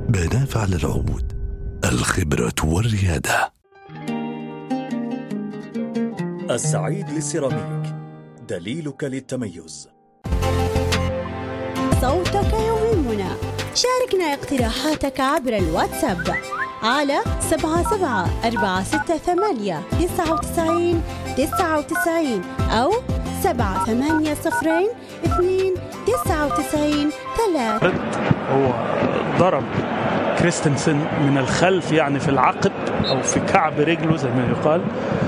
منافع للعود الخبرة والريادة السعيد للسيراميك دليلك للتميز صوتك يهمنا شاركنا اقتراحاتك عبر الواتساب على سبعة سبعة أربعة ستة ثمانية تسعة وتسعين تسعة وتسعين أو سبعة ثمانية صفرين اثنين تسعة وتسعين ثلاثة هو ضرب كريستنسن من الخلف يعني في العقب او في كعب رجله زي ما يقال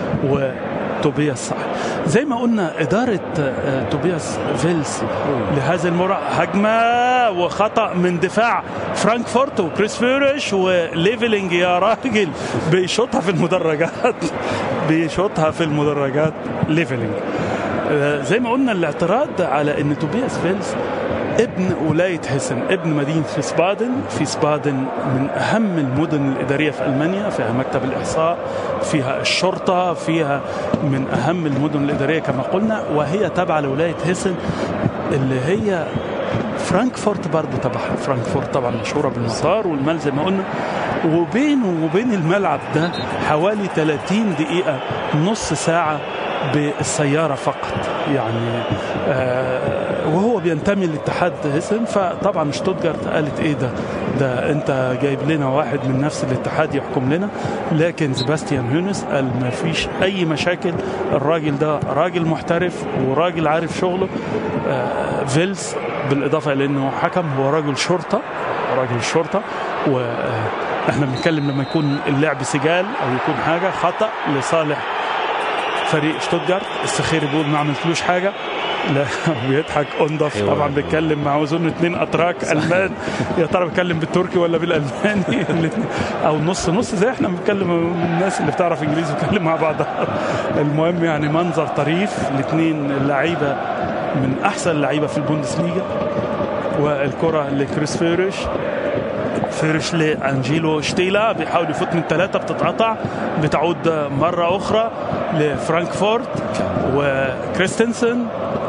وتوبياس صح زي ما قلنا إدارة آه، توبياس فيلس لهذه المرة هجمة وخطأ من دفاع فرانكفورت وكريس فيرش وليفلينج يا راجل بيشوطها في المدرجات بيشوطها في المدرجات ليفلينج آه، زي ما قلنا الاعتراض على ان توبياس فيلس ابن ولاية هيسن ابن مدينة فيسبادن فيسبادن من أهم المدن الإدارية في ألمانيا فيها مكتب الإحصاء فيها الشرطة فيها من أهم المدن الإدارية كما قلنا وهي تابعة لولاية هيسن اللي هي فرانكفورت برضه تبعها فرانكفورت طبعا مشهورة بالمطار والمال زي ما قلنا وبينه وبين الملعب ده حوالي 30 دقيقة نص ساعة بالسيارة فقط يعني آه وهو بينتمي لاتحاد هيسن فطبعا شتوتجارت قالت ايه ده ده انت جايب لنا واحد من نفس الاتحاد يحكم لنا لكن سيباستيان هونس قال ما فيش اي مشاكل الراجل ده راجل محترف وراجل عارف شغله آه فيلس بالاضافه الى انه حكم هو راجل شرطه راجل شرطه واحنا بنتكلم لما يكون اللعب سجال او يكون حاجه خطا لصالح فريق شتوتجارت السخيري بيقول ما عملتلوش حاجه لا بيضحك اوندف أيوة. طبعا بيتكلم مع اظن اثنين اتراك المان يا ترى بيتكلم بالتركي ولا بالالماني الاتنين- او نص نص زي احنا بنتكلم الناس اللي بتعرف انجليزي بتتكلم مع بعضها المهم يعني منظر طريف الاثنين اللعيبه من احسن اللعيبه في البوندسليجا والكره لكريس فيرش فيرش لانجيلو شتيلا بيحاول يفوت من ثلاثه بتتقطع بتعود مره اخرى لفرانكفورت وكريستنسن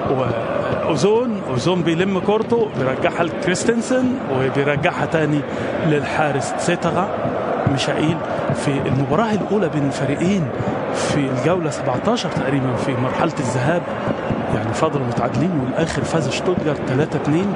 واوزون اوزون بيلم كورته بيرجعها لكريستنسن وبيرجعها تاني للحارس سيتغا ميشائيل في المباراه الاولى بين الفريقين في الجوله 17 تقريبا في مرحله الذهاب يعني فضلوا متعادلين والاخر فاز شتوتجارت 3 2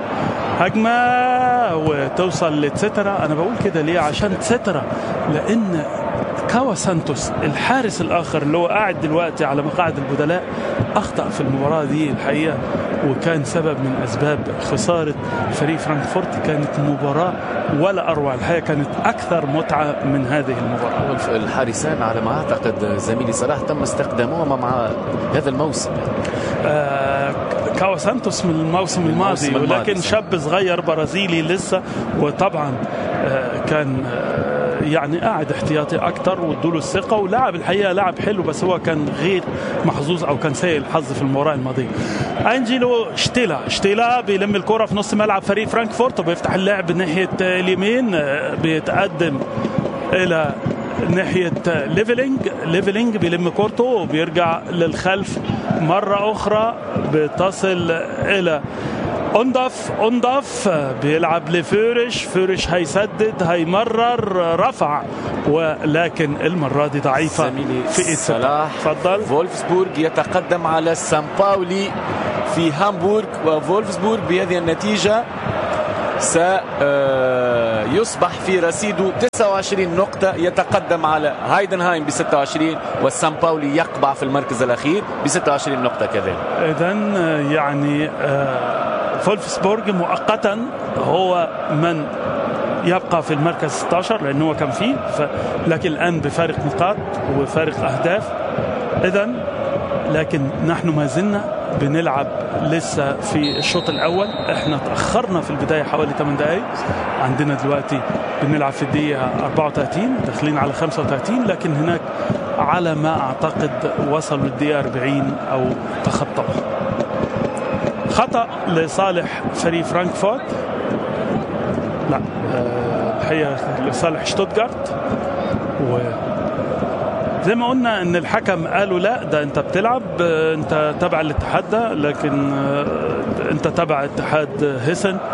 هجمه وتوصل لتسترا انا بقول كده ليه عشان تسترا لان كاوا سانتوس الحارس الاخر اللي هو قاعد دلوقتي على مقاعد البدلاء اخطا في المباراه دي الحقيقه وكان سبب من اسباب خساره فريق فرانكفورت كانت مباراه ولا اروع الحقيقه كانت اكثر متعه من هذه المباراه والف- الحارسان على ما اعتقد زميلي صلاح تم استخدامهما مع هذا الموسم آه، كاوا سانتوس من الموسم من الماضي الموسم الماضي، ولكن صح. شاب صغير برازيلي لسه وطبعا آه، كان آه، يعني قاعد احتياطي اكتر وادوا له الثقه ولعب الحقيقه لعب حلو بس هو كان غير محظوظ او كان سيء الحظ في المباراه الماضيه. انجيلو شتيلا شتيلا بيلم الكره في نص ملعب فريق فرانكفورت وبيفتح اللعب ناحيه آه، اليمين آه، بيتقدم الى ناحية ليفلينج ليفلينج بيلم كورته وبيرجع للخلف مرة أخرى بتصل إلى أندف أندف بيلعب لفورش فورش هيسدد هيمرر رفع ولكن المرة دي ضعيفة زميلي في إيد صلاح تفضل فولفسبورغ يتقدم على سان باولي في هامبورغ وفولفسبورغ بهذه النتيجة سيصبح في رصيده 29 نقطة يتقدم على هايدنهايم ب 26 والسان باولي يقبع في المركز الأخير ب 26 نقطة كذلك إذا يعني آه، فولفسبورج مؤقتا هو من يبقى في المركز 16 لأنه هو كان فيه ف... لكن الآن بفارق نقاط وفارق أهداف إذا لكن نحن ما زلنا بنلعب لسه في الشوط الأول احنا تأخرنا في البداية حوالي 8 دقايق عندنا دلوقتي بنلعب في الدقيقة 34 داخلين على 35 لكن هناك على ما أعتقد وصلوا الدقيقة 40 أو تخطوها خطأ لصالح فريق فرانكفورت لا آه، الحقيقة لصالح شتوتجارت و زي ما قلنا ان الحكم قالوا لا ده انت بتلعب آه، انت تبع الاتحاد ده لكن آه، انت تبع اتحاد هيسن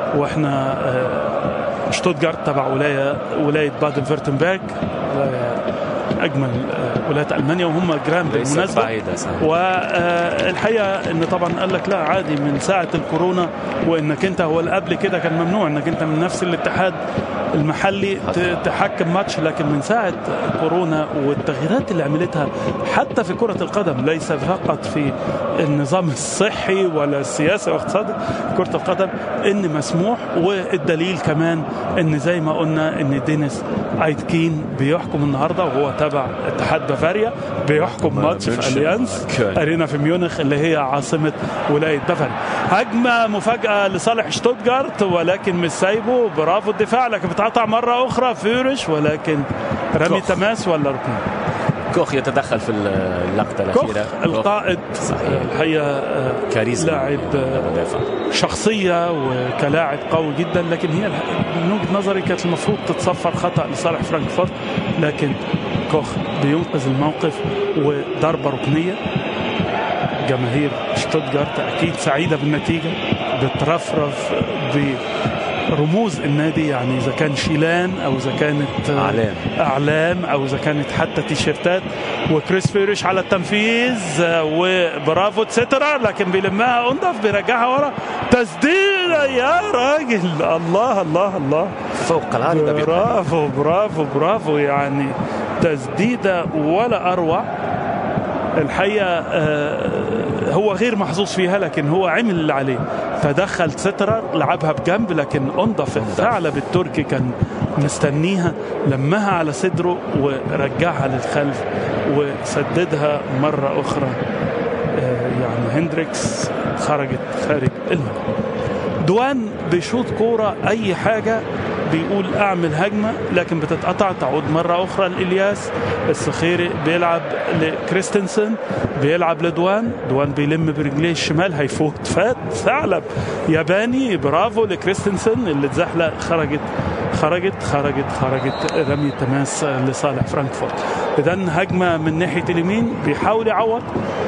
واحنا آه، شتوتجارت تبع ولايه ولايه بادن فيرتنبرغ ولايه اجمل آه، ولايات المانيا وهم جيران ليست بالمناسبه بعيدة صحيح والحقيقه ان طبعا قال لك لا عادي من ساعه الكورونا وانك انت هو اللي قبل كده كان ممنوع انك انت من نفس الاتحاد المحلي ت- تحكم ماتش لكن من ساعه كورونا والتغييرات اللي عملتها حتى في كره القدم ليس فقط في النظام الصحي ولا السياسي والاقتصادي كره القدم ان مسموح والدليل كمان ان زي ما قلنا ان دينيس ايتكين بيحكم النهارده وهو تبع اتحاد بافاريا بيحكم ماتش في ميونشن. اليانز كويس. ارينا في ميونخ اللي هي عاصمه ولايه بافاريا هجمه مفاجاه لصالح شتوتجارت ولكن مش سايبه برافو الدفاع لكن بتقطع مره اخرى فيورش ولكن رمي كوخ. تماس ولا ركن كوخ يتدخل في اللقطة كوخ الأخيرة القائد صحيح. الحقيقه آه، كاريزما لاعب آه، مدافع شخصية وكلاعب قوي جدا لكن هي الح- من وجهة نظري كانت المفروض تتصفر خطأ لصالح فرانكفورت لكن كوخ بينقذ الموقف وضربة ركنية جماهير شتوتجارت أكيد سعيدة بالنتيجة بترفرف برموز النادي يعني إذا كان شيلان أو إذا كانت أعلام. أعلام أو إذا كانت حتى تيشيرتات وكريس فيرش على التنفيذ وبرافو تسترا لكن بيلمها أنضف بيرجعها ورا تسديدة يا راجل الله الله الله فوق العارضة بيقطع. برافو برافو برافو يعني تسديدة ولا أروع الحقيقة آه، هو غير محظوظ فيها لكن هو عمل اللي عليه فدخل سترر لعبها بجنب لكن أنضف الثعلب التركي كان مستنيها لمها على صدره ورجعها للخلف وسددها مرة أخرى آه، يعني هندريكس خرجت خارج الملعب دوان بيشوط كورة أي حاجة بيقول أعمل هجمة لكن بتتقطع تعود مرة أخرى لإلياس السخيري بيلعب لكريستنسن بيلعب لدوان دوان بيلم برجليه الشمال هيفوت فات ثعلب ياباني برافو لكريستنسن اللي اتزحلق خرجت خرجت خرجت خرجت رمي تماس لصالح فرانكفورت إذا هجمة من ناحية اليمين بيحاول يعوض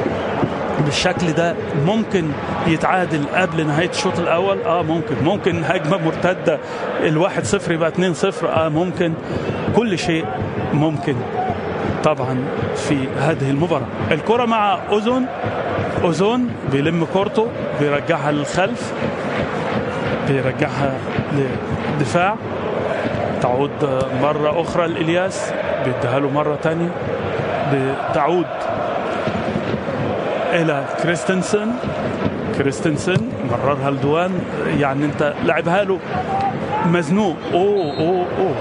بالشكل ده ممكن يتعادل قبل نهايه الشوط الاول اه ممكن ممكن هجمه مرتده الواحد صفر يبقى 2 صفر اه ممكن كل شيء ممكن طبعا في هذه المباراه الكره مع اوزون اوزون بيلم كورته بيرجعها للخلف بيرجعها للدفاع تعود مرة أخرى لإلياس بيديها له مرة تانية بتعود الى كريستنسن كريستنسن مررها لدوان يعني انت لعبها له مزنوق اوه اوه اوه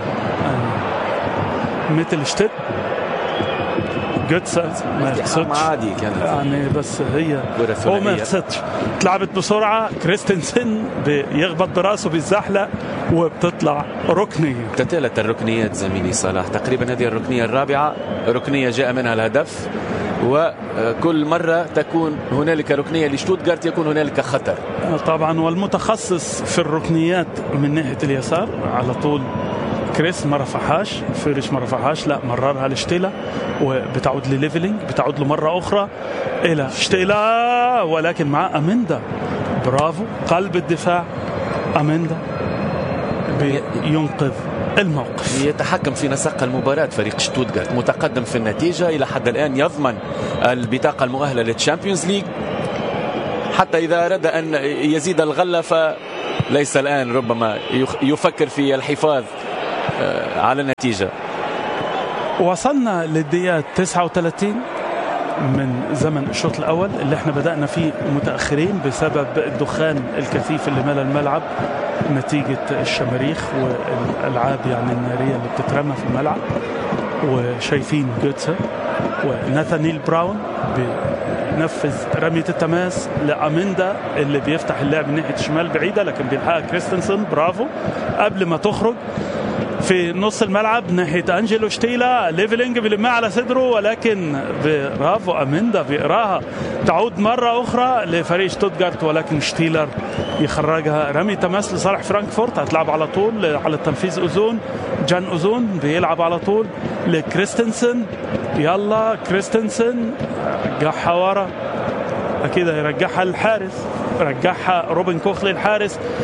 يعني مثل شتت جوتسا ما اقتحام يقصدش عادي كانت يعني بس هي كرة هو ما ثنائية. يقصدش اتلعبت بسرعه كريستنسن بيخبط براسه بالزحله وبتطلع ركنيه تتالت الركنيات زميلي صلاح تقريبا هذه الركنية الرابعة ركنية جاء منها الهدف وكل مرة تكون هنالك ركنية لشتوتغارت يكون هنالك خطر طبعا والمتخصص في الركنيات من ناحيه اليسار على طول كريس ما رفعهاش فيرش ما رفعهاش لا مررها لشتيلا وبتعود لليفلينج بتعود له مره اخرى الى شتيلا ولكن مع اميندا برافو قلب الدفاع اميندا بينقذ الموقف يتحكم في نسق المباراة فريق شتوتغارت متقدم في النتيجة إلى حد الآن يضمن البطاقة المؤهلة للتشامبيونز ليج حتى إذا أراد أن يزيد الغلة فليس الآن ربما يخ- يفكر في الحفاظ آه، على النتيجة وصلنا للدقيقة 39 من زمن الشوط الأول اللي احنا بدأنا فيه متأخرين بسبب الدخان الكثيف اللي ملا الملعب نتيجة الشماريخ والألعاب يعني النارية اللي بتترمى في الملعب وشايفين جوتسا وناثانيل براون بينفذ رمية التماس لأميندا اللي بيفتح اللعب من ناحية الشمال بعيدة لكن بيلحقها كريستنسن برافو قبل ما تخرج في نص الملعب ناحيه انجلو شتيلا ليفلينج بيلمها على صدره ولكن برافو اميندا بيقراها تعود مره اخرى لفريق شتوتجارت ولكن شتيلر يخرجها رمي تماس لصالح فرانكفورت هتلعب على طول على التنفيذ اوزون جان اوزون بيلعب على طول لكريستنسن يلا كريستنسن رجعها ورا اكيد هيرجعها للحارس رجعها روبن كوخ للحارس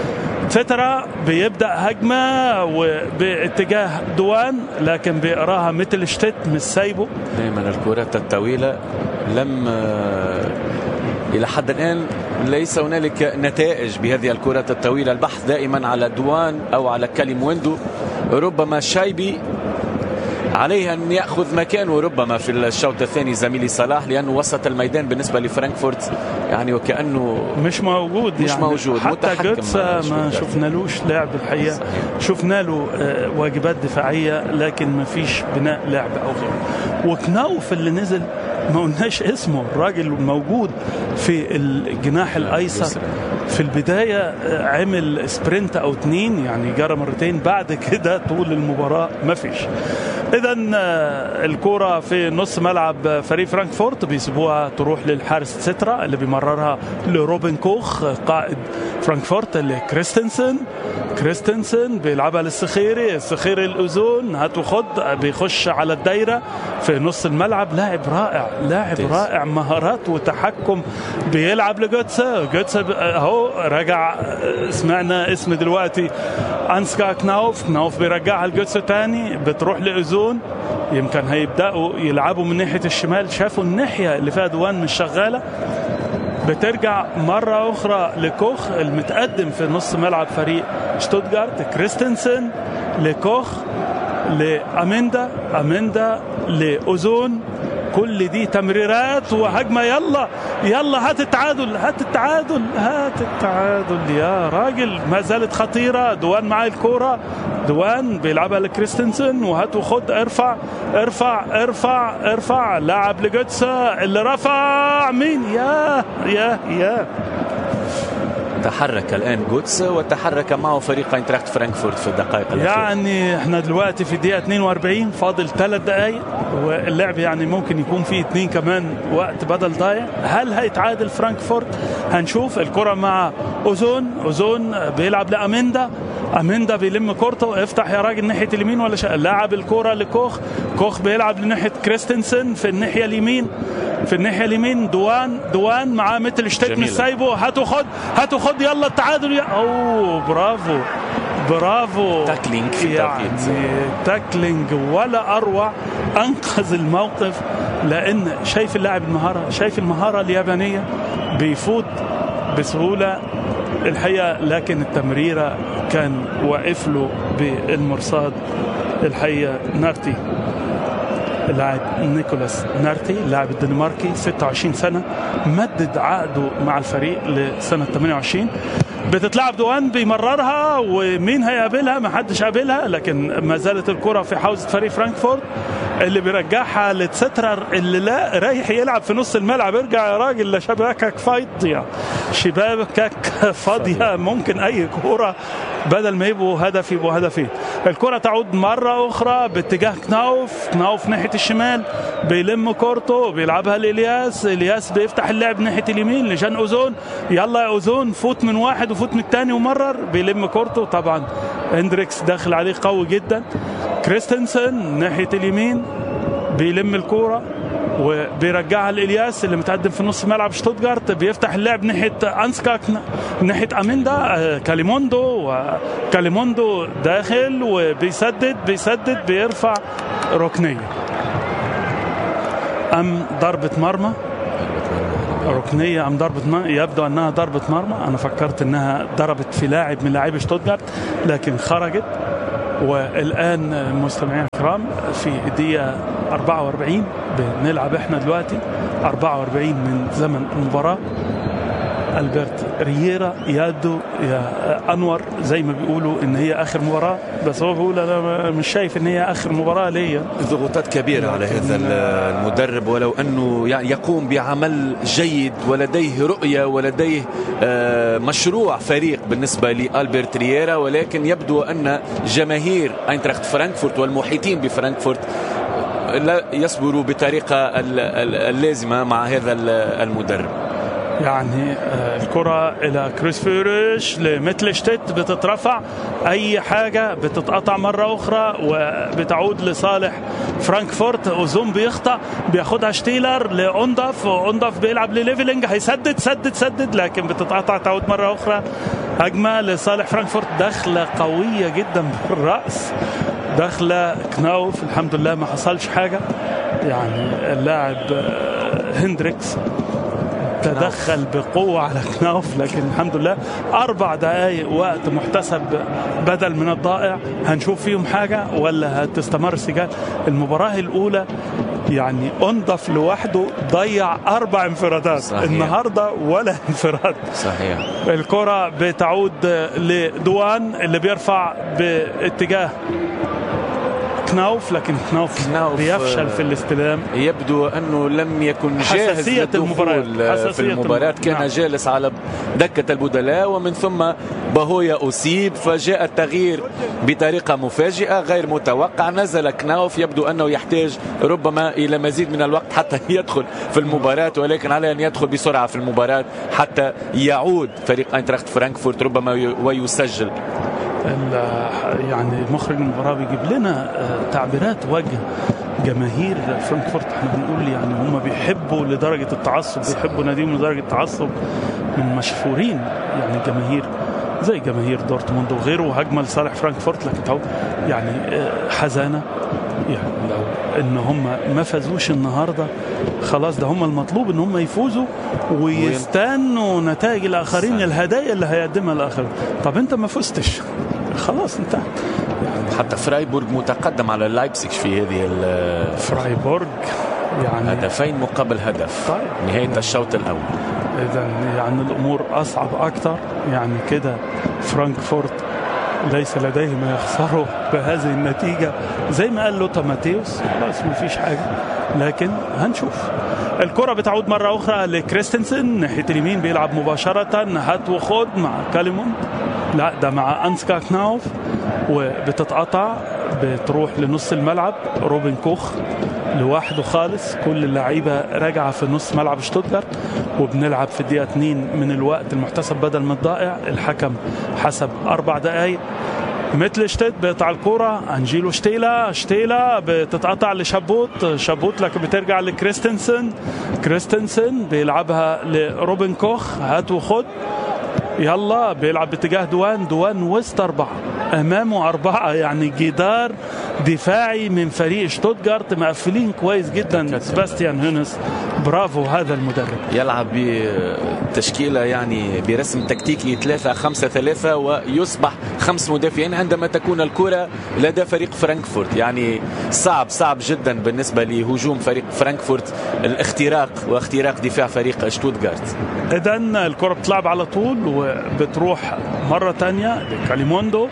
فترة بيبدأ هجمة وباتجاه دوان لكن بيقراها مثل شتت مش سايبه دائما الكرات الطويلة لم آه، إلى حد الآن ليس هنالك نتائج بهذه الكرات الطويلة البحث دائما على دوان أو على كاليمويندو ربما شايبي عليه أن يأخذ مكانه ربما في الشوط الثاني زميلي صلاح لأنه وسط الميدان بالنسبة لفرانكفورت يعني وكأنه مش موجود مش يعني موجود حتى متحكم جوتسا مش ما متحكم. شفنالوش لعب الحقيقة صحيح. شفنا له آه، واجبات دفاعية لكن ما فيش بناء لعب أو غيره وكناوف اللي نزل ما قلناش اسمه الراجل موجود في الجناح الأيسر اليسرى. في البداية آه، عمل سبرنت أو اتنين يعني جرى مرتين بعد كده طول المباراة ما فيش إذا الكرة في نص ملعب فريق فرانكفورت بيسيبوها تروح للحارس سترا اللي بيمررها لروبن كوخ قائد فرانكفورت اللي كريستنسن كريستنسن بيلعبها للسخيري السخيري الأذون هات وخد بيخش على الدايرة في نص الملعب لاعب رائع لاعب ممتاز. رائع مهارات وتحكم بيلعب لجوتسا جوتسا ب- اهو رجع سمعنا اسم دلوقتي انسكا كناوف كناوف بيرجعها لجوتسا تاني بتروح لأذون يمكن هيبدأوا يلعبوا من ناحية الشمال شافوا الناحية اللي فيها دوان مش شغالة بترجع مرة أخرى لكوخ المتقدم في نص ملعب فريق شتوتجارت كريستنسن لكوخ لأميندا أميندا لأوزون كل دي تمريرات وهجمة يلا يلا هات التعادل هات التعادل هات التعادل يا راجل ما زالت خطيرة دوان معاه الكورة دوان بيلعبها لكريستنسن وهات وخد ارفع ارفع ارفع ارفع لاعب لجوتسا اللي رفع مين يا يا يا تحرك الآن جوتس وتحرك معه فريق اينتراخت فرانكفورت في الدقائق الأخيرة يعني احنا دلوقتي في الدقيقة 42 فاضل ثلاث دقايق واللعب يعني ممكن يكون فيه اثنين كمان وقت بدل ضايع هل هيتعادل فرانكفورت هنشوف الكرة مع اوزون اوزون بيلعب لاميندا اميندا بيلم كورته افتح يا راجل ناحيه اليمين ولا شا... لاعب الكرة لكوخ كوخ بيلعب لناحيه كريستنسن في الناحيه اليمين في الناحيه اليمين دوان دوان معاه مثل شتيت مش جميلة. سايبه هاتوا خد هاتوا خد يلا التعادل يا اوه برافو برافو تاكلينج في يعني التوقيت. تاكلينج ولا اروع انقذ الموقف لان شايف اللاعب المهاره شايف المهاره اليابانيه بيفوت بسهوله الحقيقه لكن التمريره كان واقف له بالمرصاد الحقيقه نارتي اللاعب نيكولاس نارتي اللاعب الدنماركي 26 سنه مدد عقده مع الفريق لسنه 28 بتتلعب دوان بيمررها ومين هيقابلها ما حدش قابلها لكن ما زالت الكره في حوزه فريق فرانكفورت اللي بيرجعها لتسترر اللي لا رايح يلعب في نص الملعب ارجع يا راجل لا شباكك فاضيه شباكك فاضيه ممكن اي كوره بدل ما يبقوا هدف يبقوا هدفين الكره تعود مره اخرى باتجاه كناوف كناوف ناحيه الشمال بيلم كورته بيلعبها لالياس الياس بيفتح اللعب ناحيه اليمين لجان اوزون يلا يا اوزون فوت من واحد وفوت من الثاني ومرر بيلم كورته طبعا هندريكس داخل عليه قوي جدا كريستنسن ناحيه اليمين بيلم الكوره وبيرجعها لإلياس اللي متقدم في نص ملعب شتوتجارت بيفتح اللعب ناحية أنسكا ناحية أميندا آه، كاليموندو وكاليموندو داخل وبيسدد بيسدد بيرفع ركنية أم ضربة مرمى ركنية أم ضربة مرمى يبدو أنها ضربة مرمى أنا فكرت أنها ضربت في لاعب من لاعبي شتوتجارت لكن خرجت والآن مستمعينا الكرام في الدقيقة 44 بنلعب احنا دلوقتي 44 من زمن المباراة البرت رييرا يادو يا انور زي ما بيقولوا ان هي اخر مباراه بس هو بيقول انا مش شايف ان هي اخر مباراه ليا ضغوطات كبيرة على هذا المدرب ولو أنه يعني يقوم بعمل جيد ولديه رؤية ولديه آه، مشروع فريق بالنسبة لألبرت رييرا ولكن يبدو أن جماهير أينتراخت فرانكفورت والمحيطين بفرانكفورت لا يصبروا بطريقة ال- ال- اللازمة مع هذا ال- المدرب يعني آه، الكرة إلى كريس فيرش لمثل شتيت بتترفع أي حاجة بتتقطع مرة أخرى وبتعود لصالح فرانكفورت أوزون بيخطأ بياخدها شتيلر لأوندف وأوندف بيلعب لليفلينج هيسدد سدد سدد لكن بتتقطع تعود مرة أخرى هجمه لصالح فرانكفورت دخله قويه جدا بالراس دخله كناوف الحمد لله ما حصلش حاجه يعني اللاعب آه، هندريكس تدخل بقوة على كناوف لكن الحمد لله أربع دقائق وقت محتسب بدل من الضائع هنشوف فيهم حاجة ولا هتستمر سجال المباراة الأولى يعني أنضف لوحده ضيع أربع انفرادات صحيح. النهاردة ولا انفراد صحيح الكرة بتعود لدوان اللي بيرفع باتجاه كناوف لكن كناوف, كناوف، بيفشل في الاستلام يبدو انه لم يكن جاهز حساسية للدخول المباريات. في حساسية المباراة المباراة. كان نعم. جالس على دكة البدلاء ومن ثم باهويا أصيب فجاء التغيير بطريقة مفاجئة غير متوقع نزل كناوف يبدو أنه يحتاج ربما إلى مزيد من الوقت حتى يدخل في المباراة ولكن على أن يدخل بسرعة في المباراة حتى يعود فريق أينتراخت فرانكفورت ربما ي- ويسجل ال- يعني مخرج المباراة بيجيب لنا آه، تعبيرات وجه جماهير فرانكفورت احنا بنقول يعني هم بيحبوا لدرجة التعصب بيحبوا ناديهم لدرجة التعصب من مشهورين يعني الجماهير زي جماهير دورتموند وغيره هجمة لصالح فرانكفورت لكن تعود يعني آه، حزانة يعني لو ان هم ما فازوش النهارده خلاص ده هم المطلوب ان هم يفوزوا ويستنوا نتائج الاخرين الهدايا اللي هيقدمها الاخرين طب انت ما فزتش خلاص انتهت حتى فرايبورغ متقدم على لايبسيك في هذه ال- فرايبورغ يعني هدفين مقابل هدف طيب. نهاية الشوط الأول اذا يعني الامور اصعب اكتر يعني كده فرانكفورت ليس لديه ما يخسره بهذه النتيجة زي ما قال لوتا ماتيوس خلاص ما فيش حاجة لكن هنشوف الكرة بتعود مرة أخرى لكريستنسن ناحية اليمين بيلعب مباشرة هات وخد مع كاليمون لا ده مع أنسكا كناوف وبتتقطع بتروح لنص الملعب روبن كوخ لوحده خالص كل اللعيبه راجعه في نص ملعب شتوتجارت وبنلعب في الدقيقه 2 من الوقت المحتسب بدل من الضائع الحكم حسب اربع دقائق مثل شتيت بيقطع الكرة انجيلو شتيلا شتيلا بتتقطع لشابوت شابوت لكن بترجع لكريستنسن كريستنسن بيلعبها لروبن كوخ هات وخد يلا بيلعب باتجاه دوان دوان وسط أربعة أمامه أربعة يعني جدار دفاعي من فريق شتوتجارت مقفلين كويس جدا سباستيان هونس برافو هذا المدرب يلعب بتشكيلة يعني برسم تكتيكي 3 5 3 ويصبح خمس مدافعين عندما تكون الكرة لدى فريق فرانكفورت يعني صعب صعب جدا بالنسبة لهجوم فريق فرانكفورت الاختراق واختراق دفاع فريق شتوتغارت إذا الكرة بتلعب على طول وبتروح مرة تانية لكاليموندو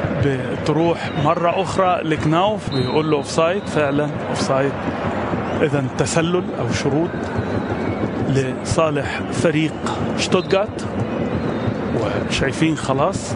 بتروح مرة أخرى لكناوف بيقول له أوفسايد فعلا أوفسايد إذا تسلل أو شروط لصالح فريق شتوتغارت وشايفين خلاص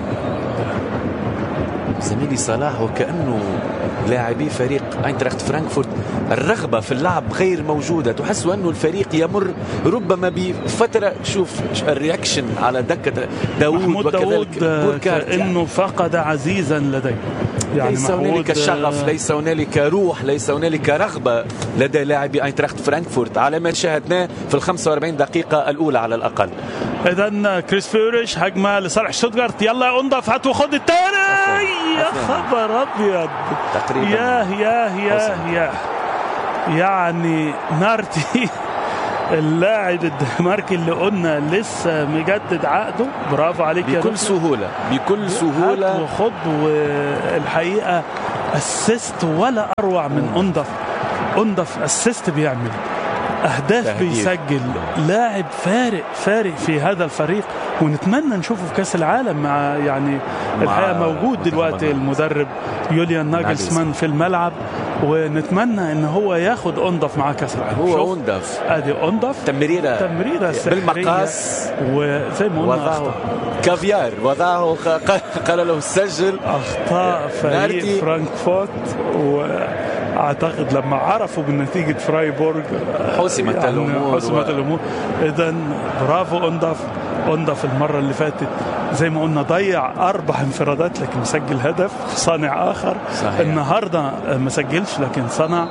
زميلي صلاح وكأنه لاعبي فريق اينتراخت فرانكفورت الرغبة في اللعب غير موجودة تحس أنه الفريق يمر ربما بفترة شوف الرياكشن على دكة داوود محمود وكذلك داوود آه، بوركارت يعني كأنه فقد عزيزا لديه يعني ليس هنالك محمود، شغف آه، ليس هنالك روح ليس هنالك رغبة لدى لاعبي اينتراخت فرانكفورت على ما شاهدناه في ال 45 دقيقة الأولى على الأقل اذا كريس فيوريش هجمه لصالح شتوتغارت يلا يا انضف هات وخد الثاني يا خبر ابيض تقريبا ياه ياه ياه حسن. ياه يعني نارتي اللاعب الدنماركي اللي قلنا لسه مجدد عقده برافو عليك يا بكل رب. سهولة بكل هات سهولة وخد والحقيقه اسيست ولا اروع من انضف انضف اسيست بيعمل اهداف تهديف. بيسجل لاعب فارق فارق في هذا الفريق ونتمنى نشوفه في كاس العالم مع يعني الحقيقه موجود منتخب دلوقتي المدرب يوليان ناجلسمان في الملعب ونتمنى ان هو ياخد انضف مع كاس العالم هو شوف، أندف ادي انضف تمريرة تمريره سحرية بالمقاس وزي ما قلنا وضعه أخطاء. كافيار وضعه قال- قال له سجل اخطاء فريق نارتي. فرانكفورت واعتقد لما عرفوا بنتيجه فرايبورغ حسمت الأمور حسمت و- الامور اذا برافو انضف انضف المره اللي فاتت زي ما قلنا ضيع اربع انفرادات لكن مسجل هدف صانع اخر صحيح. النهارده ما سجلش لكن صنع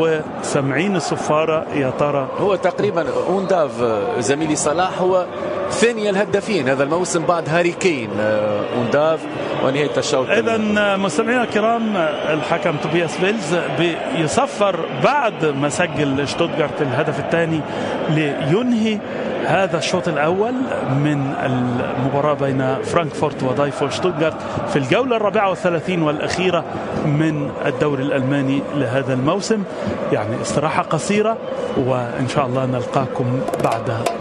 وسامعين الصفاره يا ترى هو تقريبا اونداف زميلي صلاح هو ثاني الهدافين هذا الموسم بعد هاري كين آه، ونداف ونهاية الشوط اذا مستمعينا الكرام الحكم توبياس فيلز بيصفر بعد ما سجل شتوتغارت الهدف الثاني لينهي هذا الشوط الاول من المباراه بين فرانكفورت وضيفه شتوتغارت في الجوله الرابعه والثلاثين والاخيره من الدوري الالماني لهذا الموسم يعني استراحه قصيره وان شاء الله نلقاكم بعد